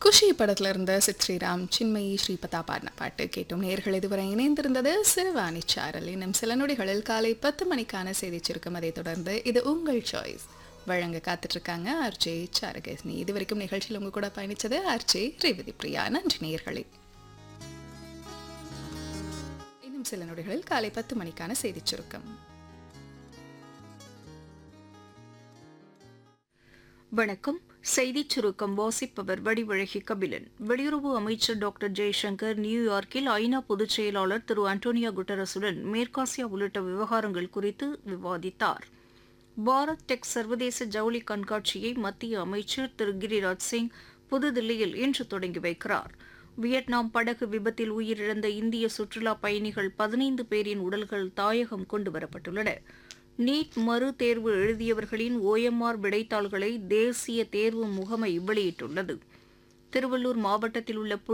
குஷி படத்துல இருந்த சித் ஸ்ரீராம் சின்மயி ஸ்ரீபதா பாடின பாட்டு கேட்டும் நேர்கள் இதுவரை இணைந்திருந்தது சிறுவாணி சாரல் இன்னும் சில நொடிகளில் காலை பத்து மணிக்கான செய்தி சுருக்கம் அதை தொடர்ந்து இது உங்கள் சாய்ஸ் வழங்க காத்துட்டு இருக்காங்க ஆர்ஜே சாரகேஸ்னி இது வரைக்கும் நிகழ்ச்சியில் உங்க கூட பயணிச்சது ஆர்ஜே ரேவதி பிரியா நன்றி நேர்களே இன்னும் சில நொடிகளில் காலை பத்து மணிக்கான செய்தி சுருக்கம் வணக்கம் செய்திச் சுருக்கம் வாசிப்பவர் வடிவழகி கபிலன் வெளியுறவு அமைச்சர் டாக்டர் ஜெய்சங்கர் நியூயார்க்கில் ஐநா பொதுச் செயலாளர் திரு அண்டோனியா குட்டரஸுடன் மேற்காசியா உள்ளிட்ட விவகாரங்கள் குறித்து விவாதித்தார் பாரத் டெக் சர்வதேச ஜவுளி கண்காட்சியை மத்திய அமைச்சர் திரு கிரிராஜ் சிங் புதுதில்லியில் இன்று தொடங்கி வைக்கிறார் வியட்நாம் படகு விபத்தில் உயிரிழந்த இந்திய சுற்றுலா பயணிகள் பதினைந்து பேரின் உடல்கள் தாயகம் கொண்டுவரப்பட்டுள்ளன நீட் மறு தேர்வு எழுதியவர்களின் ஓஎம்ஆர் விடைத்தாள்களை தேசிய தேர்வு முகமை வெளியிட்டுள்ளது திருவள்ளூர் மாவட்டத்தில் உள்ள